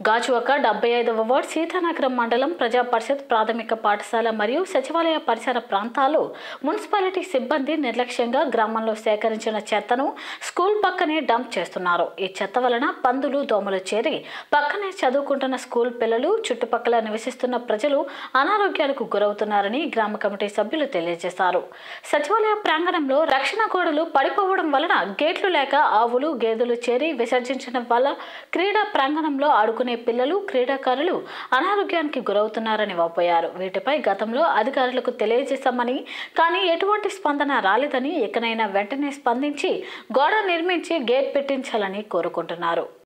గాజువాక డెబ్బై ఐదవ వార్డ్ సీతానగరం మండలం ప్రజా పరిషత్ ప్రాథమిక పాఠశాల మరియు సచివాలయ పరిసర ప్రాంతాలు మున్సిపాలిటీ సిబ్బంది నిర్లక్ష్యంగా గ్రామంలో సేకరించిన చెత్తను స్కూల్ పక్కనే డంప్ చేస్తున్నారు ఈ చెత్త వలన పందులు దోమలు చేరి పక్కనే చదువుకుంటున్న స్కూల్ పిల్లలు చుట్టుపక్కల నివసిస్తున్న ప్రజలు అనారోగ్యాలకు గురవుతున్నారని గ్రామ కమిటీ సభ్యులు తెలియజేశారు సచివాలయ ప్రాంగణంలో రక్షణ గోడలు పడిపోవడం వలన గేట్లు లేక ఆవులు గేదెలు చేరి విసర్జించడం వల్ల క్రీడా ప్రాంగణంలో ఆడుకునే పిల్లలు క్రీడాకారులు అనారోగ్యానికి గురవుతున్నారని వాపోయారు వీటిపై గతంలో అధికారులకు తెలియజేశామని కానీ ఎటువంటి స్పందన రాలేదని ఇకనైనా వెంటనే స్పందించి గోడ నిర్మించి గేట్ పెట్టించాలని కోరుకుంటున్నారు